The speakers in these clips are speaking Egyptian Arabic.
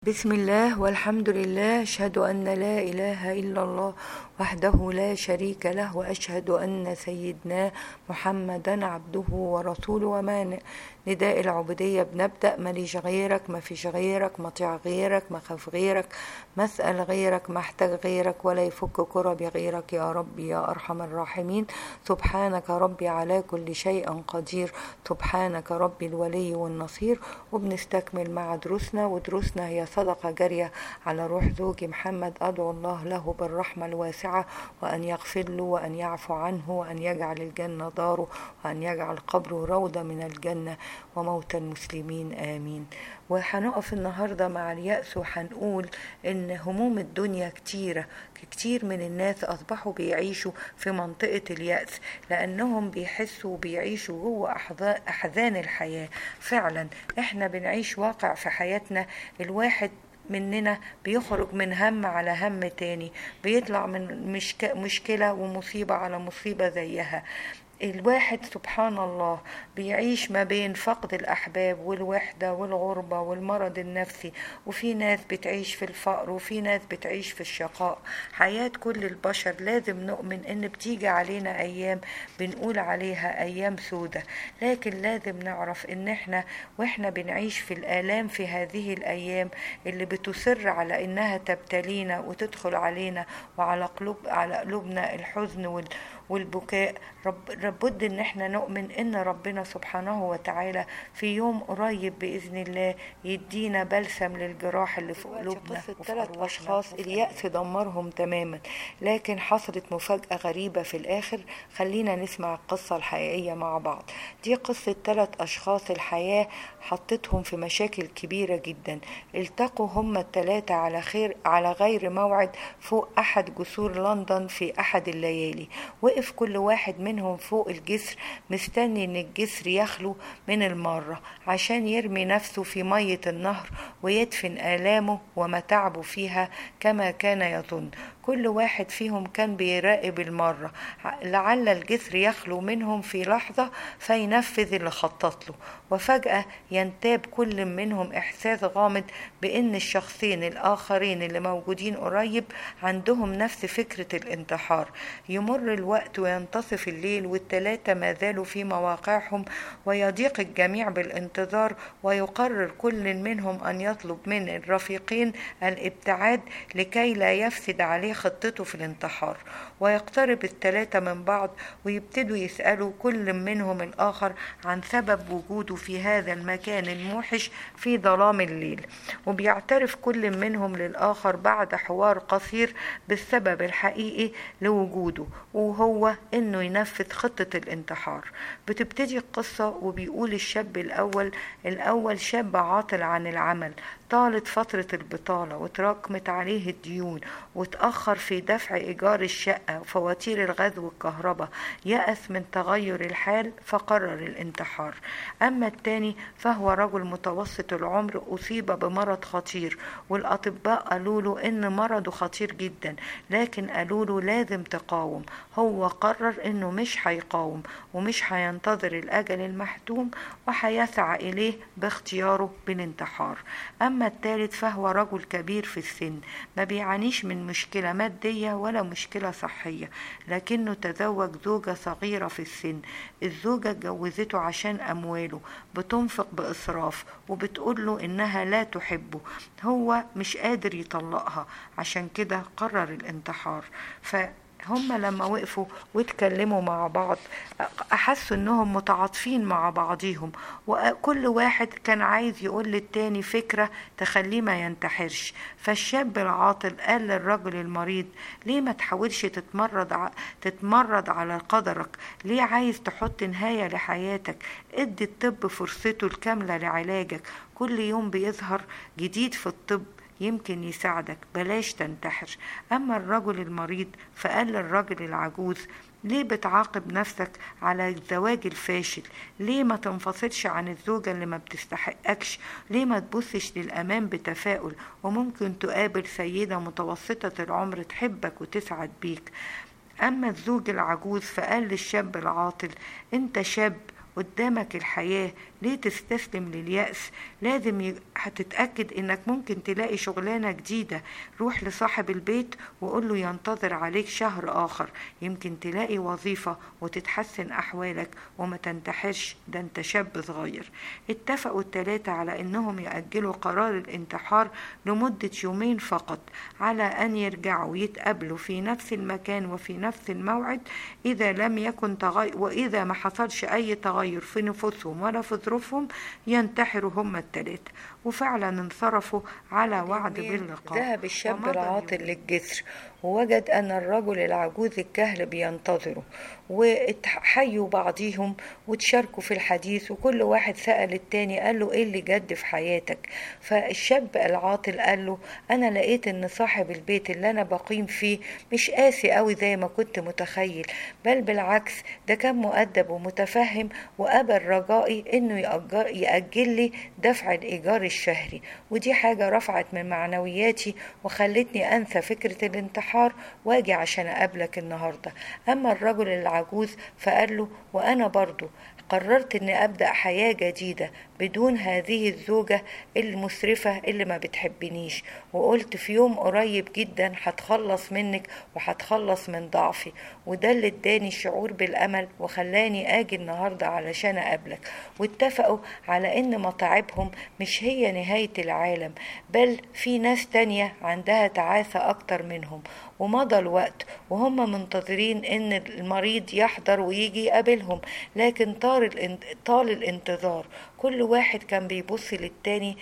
بسم الله والحمد لله أشهد أن لا إله إلا الله وحده لا شريك له وأشهد أن سيدنا محمدا عبده ورسوله وما نداء العبودية بنبدأ ماليش غيرك ما فيش غيرك مطيع غيرك ما خاف غيرك مسأل غيرك ما احتاج غيرك ولا يفك كرب غيرك يا ربي يا أرحم الراحمين سبحانك ربي على كل شيء قدير سبحانك ربي الولي والنصير وبنستكمل مع دروسنا ودروسنا هي صدقة جارية على روح زوجي محمد أدعو الله له بالرحمة الواسعة وأن يغفر له وأن يعفو عنه وأن يجعل الجنة داره وأن يجعل قبره روضة من الجنة وموت المسلمين آمين وهنقف النهاردة مع اليأس وهنقول إن هموم الدنيا كتيرة كتير من الناس أصبحوا بيعيشوا في منطقة اليأس لأنهم بيحسوا وبيعيشوا جوه أحزان الحياة فعلا إحنا بنعيش واقع في حياتنا الواحد مننا بيخرج من هم على هم تاني بيطلع من مشك... مشكلة ومصيبة على مصيبة زيها الواحد سبحان الله بيعيش ما بين فقد الأحباب والوحدة والغربة والمرض النفسي وفي ناس بتعيش في الفقر وفي ناس بتعيش في الشقاء حياة كل البشر لازم نؤمن إن بتيجي علينا أيام بنقول عليها أيام سودة لكن لازم نعرف إن إحنا وإحنا بنعيش في الآلام في هذه الأيام اللي بتصر على إنها تبتلينا وتدخل علينا وعلى قلوب على قلوبنا الحزن وال والبكاء رب لابد ان احنا نؤمن ان ربنا سبحانه وتعالى في يوم قريب باذن الله يدينا بلسم للجراح اللي في قلوبنا ثلاث اشخاص اليأس دمرهم تماما لكن حصلت مفاجأة غريبة في الاخر خلينا نسمع القصة الحقيقية مع بعض دي قصة ثلاث اشخاص الحياة حطتهم في مشاكل كبيرة جدا التقوا هم الثلاثة على خير على غير موعد فوق احد جسور لندن في احد الليالي وقف كل واحد منهم فوق الجسر مستني ان الجسر يخلو من المارة عشان يرمي نفسه في مية النهر ويدفن آلامه ومتاعبه فيها كما كان يظن كل واحد فيهم كان بيراقب المرة لعل الجسر يخلو منهم في لحظة فينفذ اللي خطط له وفجأة ينتاب كل منهم إحساس غامض بأن الشخصين الآخرين اللي موجودين قريب عندهم نفس فكرة الانتحار يمر الوقت وينتصف الليل والتلاتة ما زالوا في مواقعهم ويضيق الجميع بالانتظار ويقرر كل منهم أن يطلب من الرفيقين الابتعاد لكي لا يفسد عليه خطته في الانتحار ويقترب الثلاثة من بعض ويبتدوا يسألوا كل منهم الآخر عن سبب وجوده في هذا المكان الموحش في ظلام الليل وبيعترف كل منهم للآخر بعد حوار قصير بالسبب الحقيقي لوجوده وهو إنه ينفذ خطة الانتحار بتبتدي القصة وبيقول الشاب الأول الأول شاب عاطل عن العمل طالت فترة البطالة وتراكمت عليه الديون وتأخر في دفع إيجار الشقة وفواتير الغاز والكهرباء يأس من تغير الحال فقرر الانتحار أما الثاني فهو رجل متوسط العمر أصيب بمرض خطير والأطباء قالوا له إن مرضه خطير جدا لكن قالوا له لازم تقاوم هو قرر إنه مش هيقاوم ومش هينتظر الأجل المحتوم وهيسعى إليه باختياره بالانتحار أما الثالث فهو رجل كبير في السن ما بيعانيش من مشكلة مادية ولا مشكلة صحية لكنه تزوج زوجة صغيرة في السن الزوجة اتجوزته عشان أمواله بتنفق بإسراف وبتقول له إنها لا تحبه هو مش قادر يطلقها عشان كده قرر الانتحار ف هم لما وقفوا واتكلموا مع بعض أحسوا إنهم متعاطفين مع بعضيهم وكل واحد كان عايز يقول للتاني فكرة تخليه ما ينتحرش فالشاب العاطل قال للرجل المريض ليه ما تحاولش تتمرد ع... تتمرد على قدرك ليه عايز تحط نهاية لحياتك ادي الطب فرصته الكاملة لعلاجك كل يوم بيظهر جديد في الطب يمكن يساعدك بلاش تنتحر أما الرجل المريض فقال للرجل العجوز ليه بتعاقب نفسك على الزواج الفاشل ليه ما تنفصلش عن الزوجة اللي ما بتستحقكش ليه ما تبصش للأمام بتفاؤل وممكن تقابل سيدة متوسطة العمر تحبك وتسعد بيك أما الزوج العجوز فقال للشاب العاطل أنت شاب قدامك الحياة ليه تستسلم لليأس لازم ي... هتتأكد انك ممكن تلاقي شغلانة جديدة روح لصاحب البيت وقول له ينتظر عليك شهر آخر يمكن تلاقي وظيفة وتتحسن أحوالك وما تنتحرش ده انت شاب صغير اتفقوا التلاتة على انهم يأجلوا قرار الانتحار لمدة يومين فقط على ان يرجعوا يتقابلوا في نفس المكان وفي نفس الموعد اذا لم يكن تغير واذا ما حصلش اي تغير في نفوسهم ولا في ظروفهم ينتحروا هم التلاتة وفعلا انصرفوا على وعد باللقاء ذهب الشاب العاطل للجسر ووجد أن الرجل العجوز الكهل بينتظره وحيوا بعضيهم وتشاركوا في الحديث وكل واحد سأل التاني قال له ايه اللي جد في حياتك فالشاب العاطل قال له انا لقيت ان صاحب البيت اللي انا بقيم فيه مش قاسي قوي زي ما كنت متخيل بل بالعكس ده كان مؤدب ومتفهم وقبل رجائي انه يأجر يأجل لي دفع الايجار الشهري ودي حاجة رفعت من معنوياتي وخلتني انسى فكرة الانتحار واجي عشان اقابلك النهاردة اما الرجل العجوز فقال له وانا برضو قررت اني ابدا حياه جديده بدون هذه الزوجه المسرفه اللي ما بتحبنيش وقلت في يوم قريب جدا هتخلص منك وهتخلص من ضعفي وده اللي اداني شعور بالامل وخلاني اجي النهارده علشان اقابلك واتفقوا على ان مطاعبهم مش هي نهايه العالم بل في ناس تانية عندها تعاسه اكتر منهم ومضى الوقت وهم منتظرين ان المريض يحضر ويجي يقابلهم لكن طال طال الانتظار كل واحد كان بيبص للتاني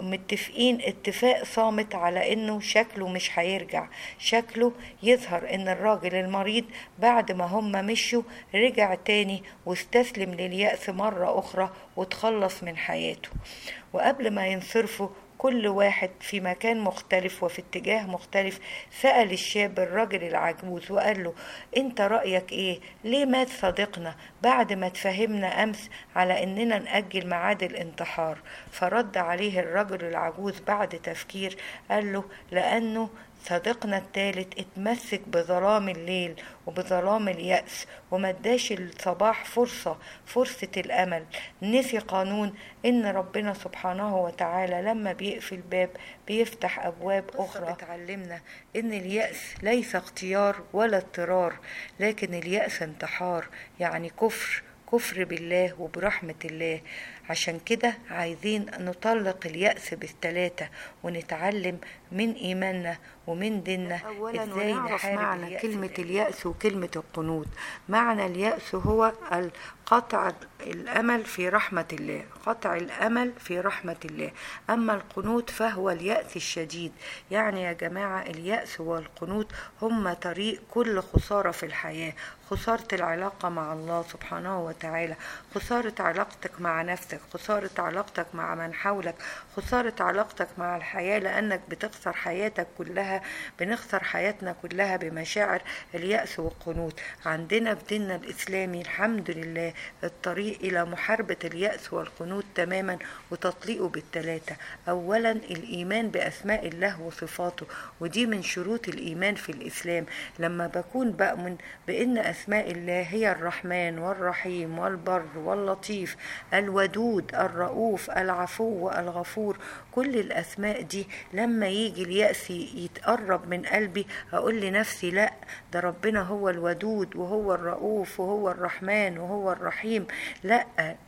متفقين اتفاق صامت على انه شكله مش هيرجع شكله يظهر ان الراجل المريض بعد ما هم مشوا رجع تاني واستسلم لليأس مرة أخرى وتخلص من حياته وقبل ما ينصرفوا كل واحد في مكان مختلف وفي اتجاه مختلف سأل الشاب الراجل العجوز وقال له انت رأيك ايه ليه مات صديقنا بعد ما تفهمنا امس على اننا نأجل ميعاد الانتحار فرد عليه الرجل العجوز بعد تفكير قال له لانه صديقنا التالت اتمسك بظلام الليل وبظلام اليأس وما اداش الصباح فرصة فرصة الأمل نسي قانون إن ربنا سبحانه وتعالى لما بيقفل باب بيفتح أبواب أخرى بتعلمنا إن اليأس ليس اختيار ولا اضطرار لكن اليأس انتحار يعني كفر كفر بالله وبرحمة الله عشان كده عايزين نطلق اليأس بالثلاثة ونتعلم من إيماننا ومن ديننا أولا ازاي نعرف معنى اليأس كلمة اليأس وكلمة القنوط معنى اليأس هو قطع الأمل في رحمة الله قطع الأمل في رحمة الله أما القنوط فهو اليأس الشديد يعني يا جماعة اليأس والقنوط هما طريق كل خسارة في الحياة خسارة العلاقة مع الله سبحانه وتعالى خسارة علاقتك مع نفسك خسارة علاقتك مع من حولك خسارة علاقتك مع الحياة لأنك بتخسر حياتك كلها بنخسر حياتنا كلها بمشاعر اليأس والقنوط عندنا في ديننا الإسلامي الحمد لله الطريق إلى محاربة اليأس والقنوط تماما وتطليقه بالثلاثة أولا الإيمان بأسماء الله وصفاته ودي من شروط الإيمان في الإسلام لما بكون بأمن بأن أسماء الله هي الرحمن والرحيم والبر واللطيف الودود الرؤوف العفو الغفور كل الأسماء دي لما يجي اليأس يتقرب من قلبي أقول لنفسي لا ده ربنا هو الودود وهو الرؤوف وهو الرحمن وهو الرحيم لا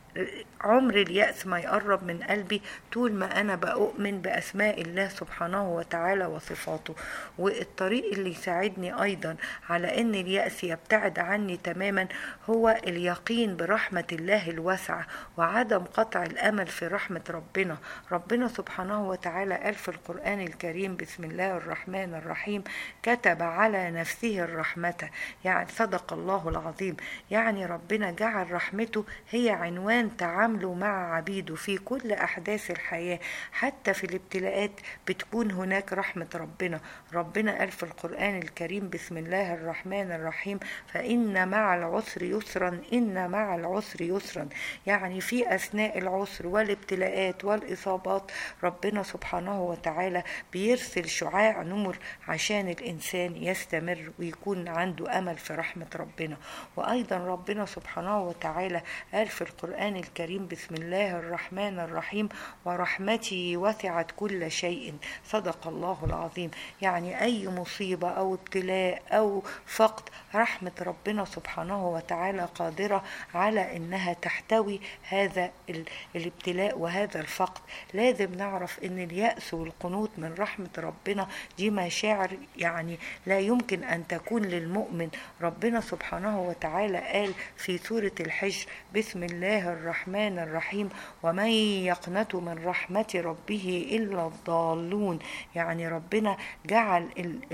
عمر اليأس ما يقرب من قلبي طول ما أنا بأؤمن بأسماء الله سبحانه وتعالى وصفاته والطريق اللي يساعدني أيضا على أن اليأس يبتعد عني تماما هو اليقين برحمة الله الواسعة وعدم قطع الأمل في رحمة ربنا ربنا سبحانه وتعالى قال في القرآن الكريم بسم الله الرحمن الرحيم كتب على نفسه الرحمة يعني صدق الله العظيم يعني ربنا جعل رحمته هي عنوان تعامله مع عبيده في كل أحداث الحياة حتى في الابتلاءات بتكون هناك رحمة ربنا ربنا قال في القرآن الكريم بسم الله الرحمن الرحيم فإن مع العسر يسرا إن مع العسر يسرا يعني في أثناء العسر والابتلاءات والإصابات ربنا سبحانه وتعالى بيرسل شعاع نور عشان الإنسان يستمر ويكون عنده أمل في رحمة ربنا وأيضا ربنا سبحانه وتعالى قال في القرآن الكريم الرجيم بسم الله الرحمن الرحيم ورحمتي وسعت كل شيء صدق الله العظيم يعني أي مصيبة أو ابتلاء أو فقد رحمة ربنا سبحانه وتعالى قادرة على إنها تحتوي هذا الابتلاء وهذا الفقد لازم نعرف إن اليأس والقنوط من رحمة ربنا دي مشاعر يعني لا يمكن أن تكون للمؤمن ربنا سبحانه وتعالى قال في سورة الحجر بسم الله الرحمن الرحيم ومن يقنط من رحمة ربه إلا الضالون يعني ربنا جعل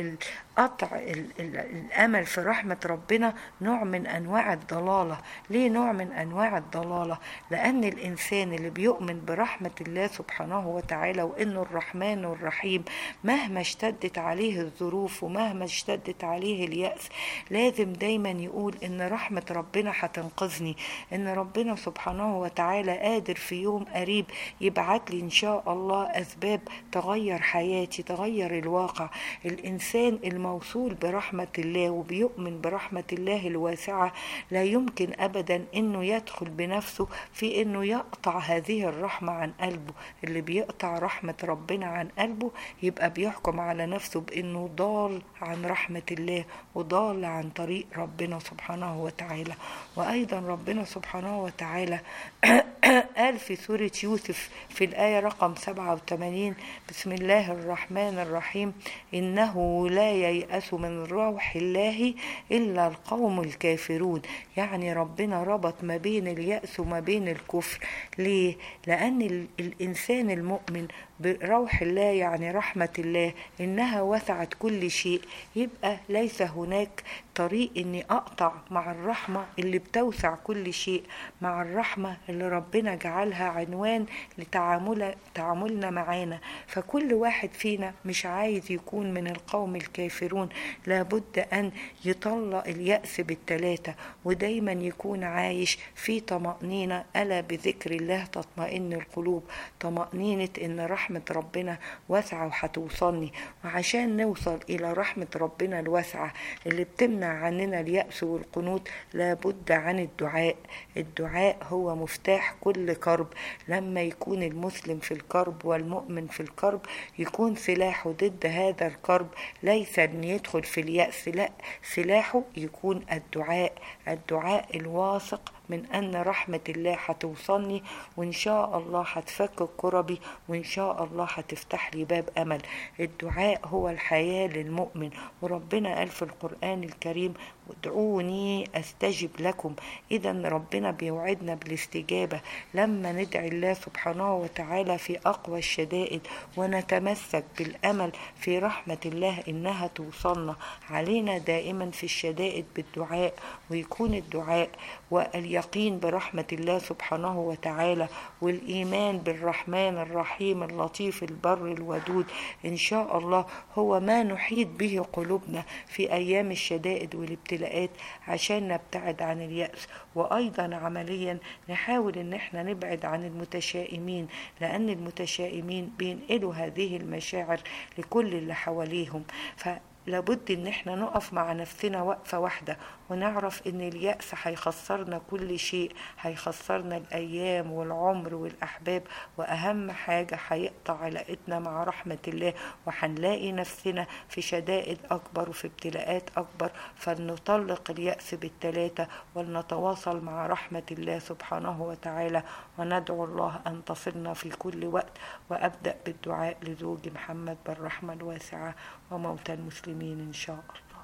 قطع الامل في رحمه ربنا نوع من انواع الضلاله ليه نوع من انواع الضلاله لان الانسان اللي بيؤمن برحمه الله سبحانه وتعالى وانه الرحمن الرحيم مهما اشتدت عليه الظروف ومهما اشتدت عليه الياس لازم دايما يقول ان رحمه ربنا هتنقذني ان ربنا سبحانه وتعالى قادر في يوم قريب يبعت لي ان شاء الله اسباب تغير حياتي تغير الواقع الانسان الم موصول برحمة الله وبيؤمن برحمة الله الواسعة لا يمكن أبدا أنه يدخل بنفسه في أنه يقطع هذه الرحمة عن قلبه اللي بيقطع رحمة ربنا عن قلبه يبقى بيحكم على نفسه بأنه ضال عن رحمة الله وضال عن طريق ربنا سبحانه وتعالى وأيضا ربنا سبحانه وتعالى قال في سورة يوسف في الآية رقم 87 بسم الله الرحمن الرحيم إنه لا ييأس من روح الله إلا القوم الكافرون يعني ربنا ربط ما بين اليأس وما بين الكفر ليه؟ لأن الإنسان المؤمن بروح الله يعني رحمة الله إنها وسعت كل شيء يبقى ليس هناك طريق إني أقطع مع الرحمة اللي بتوسع كل شيء مع الرحمة اللي ربنا جعلها عنوان لتعامل تعاملنا معانا فكل واحد فينا مش عايز يكون من القوم الكافرون لابد أن يطلق اليأس بالتلاتة ودايما يكون عايش في طمأنينة ألا بذكر الله تطمئن القلوب طمأنينة إن رحمة رحمة ربنا واسعة وهتوصلني وعشان نوصل إلى رحمة ربنا الواسعة اللي بتمنع عننا اليأس والقنوط لابد عن الدعاء الدعاء هو مفتاح كل كرب لما يكون المسلم في الكرب والمؤمن في الكرب يكون سلاحه ضد هذا الكرب ليس أن يدخل في اليأس لا سلاحه يكون الدعاء الدعاء الواثق من أن رحمة الله هتوصلني وإن شاء الله هتفك كربي وإن شاء الله هتفتح لي باب أمل الدعاء هو الحياة للمؤمن وربنا قال في القرآن الكريم ادعوني استجب لكم اذا ربنا بيوعدنا بالاستجابه لما ندعي الله سبحانه وتعالى في اقوى الشدائد ونتمسك بالامل في رحمه الله انها توصلنا علينا دائما في الشدائد بالدعاء ويكون الدعاء واليقين برحمه الله سبحانه وتعالى والايمان بالرحمن الرحيم اللطيف البر الودود ان شاء الله هو ما نحيط به قلوبنا في ايام الشدائد والابتلاء الابتلاءات عشان نبتعد عن اليأس وأيضا عمليا نحاول إن احنا نبعد عن المتشائمين لأن المتشائمين بينقلوا هذه المشاعر لكل اللي حواليهم ف لابد ان احنا نقف مع نفسنا وقفة واحدة ونعرف ان اليأس هيخسرنا كل شيء هيخسرنا الايام والعمر والاحباب واهم حاجة هيقطع علاقتنا مع رحمة الله وهنلاقي نفسنا في شدائد اكبر وفي ابتلاءات اكبر فلنطلق اليأس بالتلاتة ولنتواصل مع رحمة الله سبحانه وتعالى وندعو الله ان تصلنا في كل وقت وابدأ بالدعاء لزوج محمد بالرحمة الواسعة وموتى المسلمين إن شاء الله